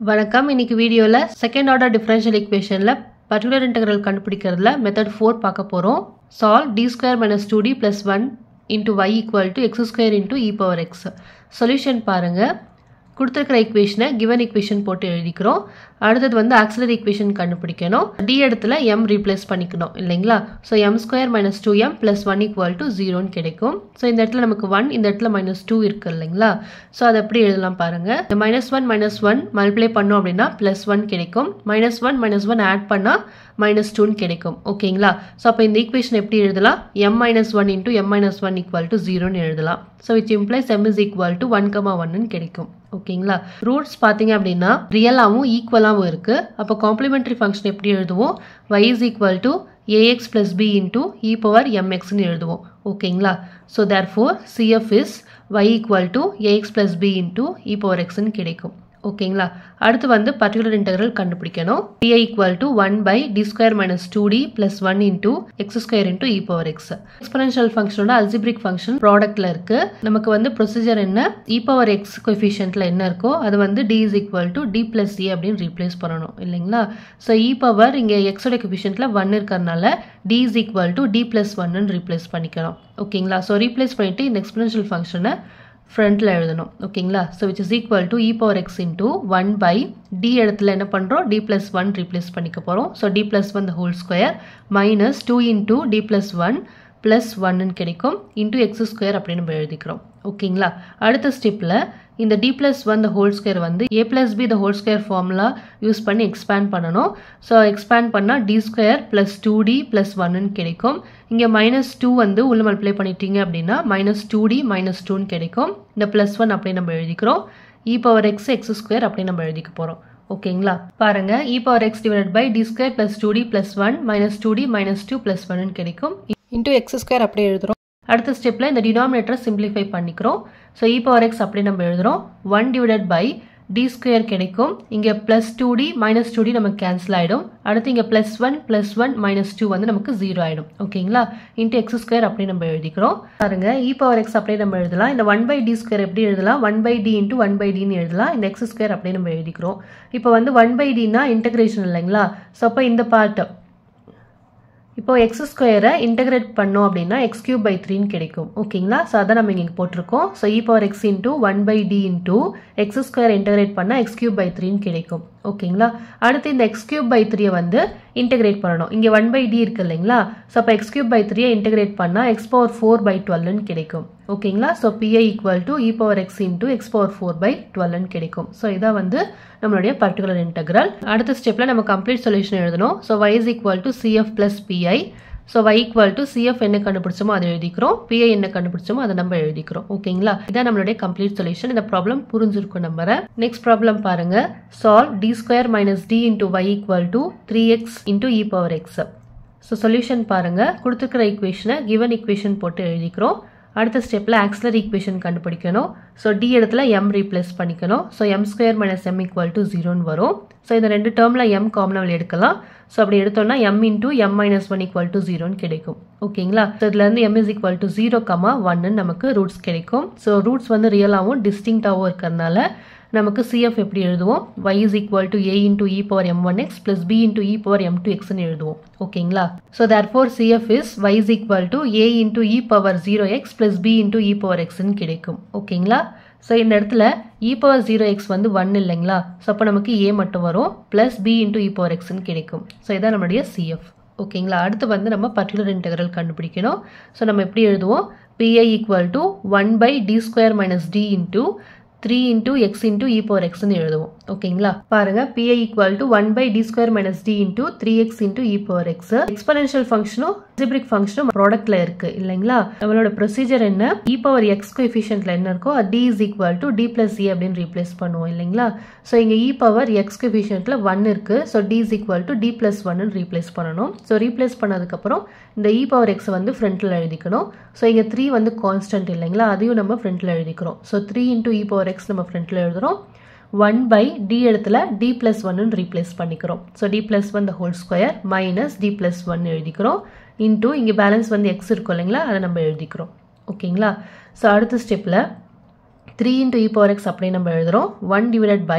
வணக்கம் இன்னைக்கு வீடியோவில் செகண்ட் ஆர்டர் டிஃபரன்ஷியல் ஈக்குவேஷனில் பர்டிகுலர் இன்டெக்ரல் கண்டுபிடிக்கிறதுல மெத்தட் ஃபோர் பார்க்க போகிறோம் solve D square minus two D plus one into y equal to x square into e power x solution பாருங்கள் கொடுத்துருக்கிற ஈக்குவேஷனை கிவன் ஈக்குவேஷன் போட்டு எழுதிக்கிறோம் அடுத்தது வந்து ஆக்சிலரி ஈக்குவேஷன் கண்டுபிடிக்கணும் டி இடத்துல எம் ரீப்ளேஸ் பண்ணிக்கணும் இல்லைங்களா so M square minus two M plus one equal to ஜீரோன்னு கிடைக்கும் ஸோ இந்த இடத்துல நமக்கு ஒன் இந்த இடத்துல மைனஸ் டூ இருக்கு இல்லைங்களா ஸோ அதை எப்படி எழுதலாம் பாருங்க இந்த minus one minus one multiply பண்ணோம் அப்படின்னா ப்ளஸ் ஒன் கிடைக்கும் minus one minus one add பண்ணால் மைனஸ் டூன்னு கிடைக்கும் ஓகேங்களா ஸோ அப்போ இந்த ஈக்குவேஷன் எப்படி எழுதலாம் M minus one into M minus one equal to ஜீரோன்னு எழுதலாம் so which implies M is equal to one comma ஒன்னு கிடைக்கும் ஓகேங்களா ரூட்ஸ் பார்த்தீங்க அப்படின்னா ரியலாகவும் ஈக்குவலாகவும் இருக்குது அப்போ காம்ப்ளிமெண்ட்ரி ஃபங்க்ஷன் எப்படி எழுதுவோம் y is equal to a x plus b into e power எம்எக்ஸ்னு எழுதுவோம் ஓகேங்களா so therefore CF is y equal to a x plus b into e power எக்ஸ்னு கிடைக்கும் ஓகேங்களா அடுத்து வந்து பர்டிகுலர் இன்டெக்ரல் கண்டுபிடிக்கணும் pi equal to one by D square minus two D plus one into x square into e power x exponential ஃபங்க்ஷனோட algebraic function ப்ராடக்ட்ல இருக்கு நமக்கு வந்து ப்ரொசீஜர் என்ன இ பவர் எக்ஸ் கொஃபிஷியன்ட்ல என்ன இருக்கோ அது வந்து D is equal to D plus C அப்படின்னு ரீப்ளேஸ் பண்ணணும் இல்லைங்களா ஸோ இ பவர் இங்கே எக்ஸோட கொஃபிஷியன்ட்ல ஒன் இருக்கிறதுனால D is equal to D plus ஒன்னு ரீப்ளேஸ் பண்ணிக்கலாம் ஓகேங்களா ஸோ ரீப்ளேஸ் பண்ணிட்டு இந்த எக்ஸ்பனன்ஷியல் ஃபங்க்ஷனை ஃப்ரண்ட்டில் எழுதணும் ஓகேங்களா so which is equal to e power x into one by D இடத்துல என்ன பண்ணுறோம் டி ப்ளஸ் ஒன் ரீப்ளேஸ் பண்ணிக்க போகிறோம் so D plus one the whole square minus two into D plus one plus ஒன்னு கிடைக்கும் இன்டூ எக்ஸ் ஸ்கொயர் அப்படின்னு நம்ம எழுதிக்கிறோம் ஓகேங்களா அடுத்த ஸ்டெப்பில் இந்த D plus one the whole square வந்து A plus B the whole square formula use பண்ணி எக்ஸ்பேண்ட் பண்ணணும் ஸோ எக்ஸ்பேண்ட் பண்ணால் D square plus two D plus ஒன்னு கிடைக்கும் இங்கே மைனஸ் டூ வந்து உள்ள மல்டிப்ளை பண்ணிட்டீங்க அப்படின்னா மைனஸ் டூ டி மைனஸ் டூன்னு கிடைக்கும் இந்த ப்ளஸ் ஒன் அப்படியே நம்ம எழுதிக்கிறோம் e power x x square அப்படியே நம்ம எழுதிக்க போகிறோம் ஓகேங்களா பாருங்க e power x divide by D square plus two D plus one minus two D minus two plus ஒன்னு கிடைக்கும் இன்டூ எக்ஸ் ஸ்கொயர் அப்படியே எழுதுறோம் அடுத்த ஸ்டெப்பில் இந்த டினாமினேட்டரை சிம்பிளிஃபை பண்ணிக்கிறோம் ஸோ இ பவர் எக்ஸ் அப்படி நம்ம எழுதுகிறோம் one divided by D square கிடைக்கும் இங்கே plus two D minus two D நமக்கு கேன்சல் ஆகிடும் அடுத்து இங்கே plus one plus one minus two வந்து நமக்கு ஜீரோ ஆகிடும் ஓகேங்களா இன்ட்டு எக்ஸ் ஸ்கொயர் அப்படி நம்ம எழுதிக்கிறோம் பாருங்க இ பவர் எக்ஸ் அப்படியே நம்ம எழுதலாம் இந்த ஒன் பை டி ஸ்கொயர் எப்படி எழுதலாம் one by D into one by டின்னு எழுதலாம் இந்த எக்ஸ் ஸ்கொயர் அப்படியே நம்ம எழுதிக்கிறோம் இப்போ வந்து ஒன் பை டினா இன்டகிரேஷன் இல்லைங்களா ஸோ அப்போ இந்த பார்ட் இப்போ எக்ஸ் ஸ்கொயரை இன்டகிரேட் பண்ணோம் அப்படின்னா எக்ஸ் கியூப் பை த்ரீன்னு கிடைக்கும் ஓகேங்களா ஸோ அதான் நம்ம இங்கே போட்டிருக்கோம் so e power x into one by D into x square integrate பண்ணால் எக்ஸ் கியூப் பை த்ரீன்னு கிடைக்கும் ஓகேங்களா அடுத்து இந்த எக்ஸ் கியூப் பை த்ரீயை வந்து இன்டகிரேட் பண்ணணும் இங்கே ஒன் பை டி இருக்கு இல்லைங்களா ஸோ அப்போ எக்ஸ் கியூப் பை த்ரீயை இன்டகிரேட் பண்ணால் எக்ஸ் பவர் ஃபோர் பை டுவெல்னு கிடைக்கும் ஓகேங்களா so PI equal to e power x into x power four by டுவெல்னு கிடைக்கும் ஸோ இதான் வந்து நம்மளுடைய பர்டிகுலர் இன்டெக்ரல் அடுத்த ஸ்டெப்பில் நம்ம கம்ப்ளீட் சொல்யூஷன் எழுதணும் so y is equal to CF plus PI so y equal to CF என்ன கண்டுபிடிச்சோமோ அதை எழுதிக்கிறோம் பிஐ என்ன கண்டுபிடிச்சோமோ அதை நம்ம எழுதிக்கிறோம் ஓகேங்களா இதான் நம்மளுடைய கம்ப்ளீட் சொல்யூஷன் இந்த ப்ராப்ளம் புரிஞ்சிருக்கும் நம்புறேன் நெக்ஸ்ட் ப்ராப்ளம் பாருங்க solve D square minus D into y equal to three x into e power x so solution பாருங்க கொடுத்துருக்கிற ஈக்குவேஷனை கிவன் ஈக்குவேஷன் போட்டு எழுதிக்கிறோம் அடுத்த ஸ்டெப்பில் ஆக்சிலரி ஈக்குவேஷன் கண்டுபிடிக்கணும் ஸோ டி இடத்துல எம் ரீப்ளேஸ் பண்ணிக்கணும் so M square minus M equal to ஜீரோன்னு வரும் ஸோ இந்த ரெண்டு டேர்மில் எம் காமனாக எடுக்கலாம் ஸோ அப்படி எடுத்தோம்னா M into M minus one equal to ஜீரோன்னு கிடைக்கும் ஓகேங்களா ஸோ இதுலேருந்து M is equal to zero comma ஒன்னு நமக்கு ரூட்ஸ் கிடைக்கும் ஸோ ரூட்ஸ் வந்து ரியலாகவும் டிஸ்டிங்டாகவும் இருக்கிறதுனால நமக்கு சிஎஃப் எப்படி எழுதுவோம் y is equal to A into e power M one x plus B into e power M two எக்ஸ்னு எழுதுவோம் ஓகேங்களா so therefore CF is y is equal to A into e power zero x plus B into e power எக்ஸ்னு கிடைக்கும் ஓகேங்களா so இந்த இடத்துல e power zero x வந்து one இல்லைங்களா ஸோ அப்போ நமக்கு ஏ மட்டும் வரும் plus B into e power எக்ஸ்னு கிடைக்கும் ஸோ இதான் நம்மளுடைய சிஎஃப் ஓகேங்களா அடுத்து வந்து நம்ம பர்டிகுலர் இன்டெக்ரல் கண்டுபிடிக்கணும் ஸோ நம்ம எப்படி எழுதுவோம் PI equal to one by D square minus D into three into x into e power எக்ஸ்னு எழுதுவோம் ஓகேங்களா பாருங்க PI equal to one by D square minus D into three x into e power x exponential ஃபங்க்ஷனும் ஜிப்ரிக் ஃபங்க்ஷனும் ப்ராடக்ட்ல இருக்கு இல்லைங்களா நம்மளோட ப்ரொசீஜர் என்ன இ பவர் எக்ஸ் கோஎஃபிஷியன்ட்ல என்ன இருக்கோ D is equal to D plus e அப்படின்னு ரீப்ளேஸ் பண்ணுவோம் இல்லைங்களா ஸோ இங்க இ பவர் எக்ஸ் கோஎஃபிஷியன்ட்ல ஒன் இருக்கு so D is equal to D plus ஒன்னு ரீப்ளேஸ் பண்ணணும் ஸோ ரீப்ளேஸ் பண்ணதுக்கப்புறம் இந்த இ பவர் எக்ஸ் வந்து ஃப்ரண்ட்ல எழுதிக்கணும் ஸோ இங்க த்ரீ வந்து கான்ஸ்டன்ட் இல்லைங்களா அதையும் நம்ம ஃப்ரண்ட்ல எழுதிக்கிறோம் so three into e power x நம்ம ஃப்ரண்ட்ல எழுதுறோம் ஒன் பை டி இடத்துல டி பிளஸ் ஒன்னு ரீப்ளேஸ் பண்ணிக்கிறோம் so D plus one the whole square minus D plus one எழுதிக்கிறோம் இன்டூ இங்கே பேலன்ஸ் வந்து எக்ஸ் இருக்கும் இல்லைங்களா அதை நம்ம எழுதிக்கிறோம் ஓகேங்களா ஸோ அடுத்த ஸ்டெப்பில் three into e power x அப்படியே நம்ம எழுதுறோம் ஒன் டிவைடட் பை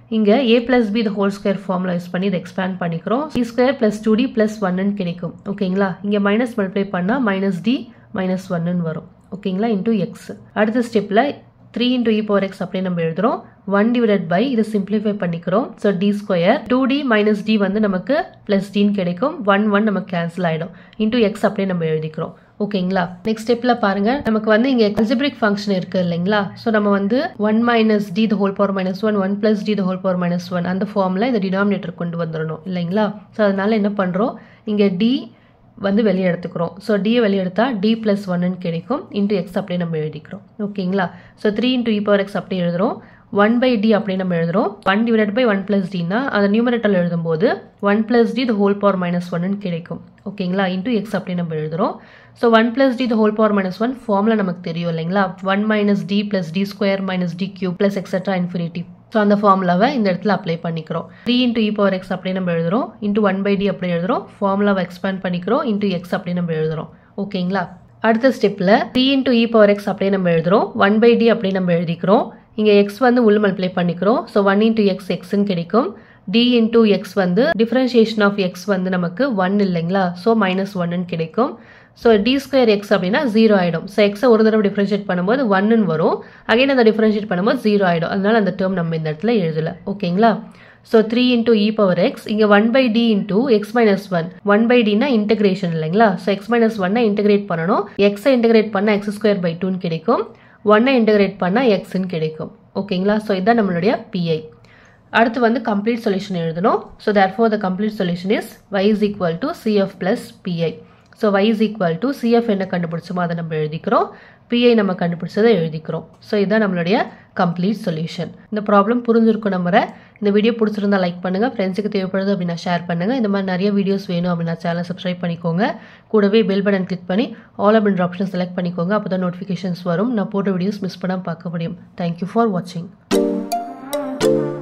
இங்கே A plus B the whole square formula use பண்ணி இதை எக்ஸ்பேண்ட் பண்ணிக்கிறோம் C square plus two D plus ஒன்னு கிடைக்கும் ஓகேங்களா இங்கே மைனஸ் மல்டிப்ளை பண்ணால் மைனஸ் டி மைனஸ் ஒன்னு வரும் ஓகேங்களா இன்டூ எக்ஸ் அடுத்த ஸ்டெப்பில் three into e power x அப்படியே நம்ம எழுதுறோம் ஒன் டிவைடட் பை இதை சிம்பிளிஃபை பண்ணிக்கிறோம் so D square two D minus D வந்து நமக்கு பிளஸ் டின்னு கிடைக்கும் ஒன் ஒன் நமக்கு கேன்சல் ஆகிடும் இன்டூ எக்ஸ் அப்படியே நம்ம எழுதிக்கிறோம் ஓகேங்களா நெக்ஸ்ட் ஸ்டெப்ல பாருங்க நமக்கு வந்து இங்க அல்ஜிபிரிக் ஃபங்க்ஷன் இருக்கு இல்லைங்களா ஸோ நம்ம வந்து one minus D the whole power minus one one plus D the whole power minus one அந்த ஃபார்ம்ல இந்த டினாமினேட்டர் கொண்டு வந்துடணும் இல்லைங்களா ஸோ அதனால என்ன பண்றோம் இங்க டி வந்து வெளியே எடுத்துக்கிறோம் ஸோ டியை வெளியே எடுத்தா டி பிளஸ் ஒன்னு கிடைக்கும் இன்டூ எக்ஸ் அப்படியே நம்ம எழுதிக்கிறோம் ஓகேங்களா so three into e power x அப்படியே எழுதுறோம் ஒன் பை டி அப்படி நம்ம எழுதுறோம் one divide by one plus டினா அந்த நியூமரேட்டர் எழுதும்போது one plus D the whole power minus ஒன்னு கிடைக்கும் ஓகேங்களா இன்டூ எக்ஸ் அப்படி நம்ம எழுதுறோம் so one plus D the whole power minus one ஃபார்ம்ல நமக்கு தெரியும் இல்லைங்களா one minus D plus D square minus D cube plus extra infinity so அந்த ஃபார்முலாவை இந்த இடத்துல அப்ளை பண்ணிக்கிறோம் three into e power x அப்படியே நம்ம எழுதுறோம் இன்டூ ஒன் பை டி அப்படி எழுதுறோம் ஃபார்முலாவை எக்ஸ்பேண்ட் பண்ணிக்கிறோம் இன்டூ எக்ஸ் அப்படி நம்ம எழுதுறோம் ஓகேங்களா அடுத்த ஸ்டெப்பில் three into e power x அப்படியே நம்ம எழுதுறோம் ஒன் பை டி அப்படியே நம்ம எழுதிக்கிறோம் இங்கே எக்ஸ் வந்து உள் மல்டிப்ளை பண்ணிக்கிறோம் ஸோ ஒன் இன்டூ எக்ஸ் எக்ஸ்ன்னு கிடைக்கும் டி இன்டூ எக்ஸ் வந்து டிஃபரன்ஷியேஷன் ஆஃப் எக்ஸ் வந்து நமக்கு ஒன் இல்லைங்களா ஸோ மைனஸ் ஒன்னு கிடைக்கும் ஸோ டி ஸ்கொயர் எக்ஸ் அப்படின்னா ஜீரோ ஆகிடும் ஸோ எக்ஸை ஒரு தடவை டிஃபரன்ஷியேட் பண்ணும்போது ஒன்னு வரும் அகைன் அந்த டிஃபரன்ஷியேட் பண்ணும்போது ஜீரோ ஆகிடும் அதனால அந்த டேர்ம் நம்ம இந்த இடத்துல எழுதலை ஓகேங்களா so three into e power x இங்கே one by D into x minus one one by டினா இன்டகிரேஷன் இல்லைங்களா ஸோ எக்ஸ் மைனஸ் ஒன்னை இன்டகிரேட் பண்ணணும் எக்ஸை இன்டகிரேட் பண்ணால் எக்ஸ் ஸ்கொயர் பை டூன்னு கிடைக்கும் ஒன்னை இன்டகிரேட் பண்ணால் எக்ஸ்ன்னு கிடைக்கும் ஓகேங்களா ஸோ இதுதான் நம்மளுடைய பிஐ அடுத்து வந்து கம்ப்ளீட் சொல்யூஷன் எழுதணும் so therefore the complete solution is y is equal to CF plus PI so y is equal to CF என்ன கண்டுபிடிச்சோமோ அதை நம்ம எழுதிக்கிறோம் பிஐ நம்ம கண்டுபிடிச்சதை எழுதிக்கிறோம் ஸோ இதுதான் நம்மளுடைய கம்ப்ளீட் சொல்யூஷன் இந்த ப்ராப்ளம் புரிஞ்சிருக்கும் நம்புற இந்த வீடியோ பிடிச்சிருந்தா லைக் பண்ணுங்க ஃப்ரெண்ட்ஸுக்கு தேவைப்படுது அப்படின்னா ஷேர் பண்ணுங்க இந்த மாதிரி நிறைய வீடியோஸ் வேணும் அப்படின்னா சேனல் சப்ஸ்கிரைப் பண்ணிக்கோங்க கூடவே பெல் பட்டன் கிளிக் பண்ணி ஆல் அப்படின்ற ஆப்ஷன் செலக்ட் பண்ணிக்கோங்க அப்போ தான் நோட்டிஃபிகேஷன்ஸ் வரும் நான் போட்ட வீடியோஸ் மிஸ் பண்ணாமல் பார்க்க முடியும் தேங்க்யூ ஃபார் வாட்சிங்